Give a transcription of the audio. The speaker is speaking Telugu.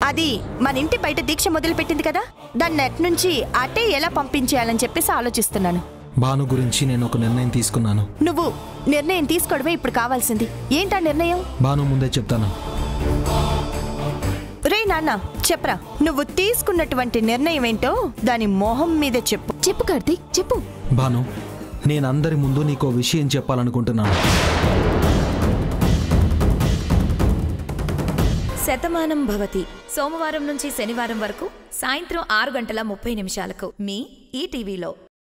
అది మన ఇంటి బయట దీక్ష మొదలుపెట్టింది కదా దాన్ని నెట్ నుంచి అటే ఎలా పంపించేయాలని చెప్పేసి ఆలోచిస్తున్నాను భాను గురించి నేను ఒక నిర్ణయం తీసుకున్నాను నువ్వు నిర్ణయం తీసుకోవడమే ఇప్పుడు కావాల్సింది ఏంటా నిర్ణయం భాను ముందే చెప్తాను రే నాన్న చెప్పరా నువ్వు తీసుకున్నటువంటి నిర్ణయం ఏంటో దాని మొహం మీదే చెప్పు చెప్పు కార్తీక్ చెప్పు భాను నేను అందరి ముందు నీకో విషయం చెప్పాలనుకుంటున్నాను శతమానం భవతి సోమవారం నుంచి శనివారం వరకు సాయంత్రం ఆరు గంటల ముప్పై నిమిషాలకు మీ ఈ టీవీలో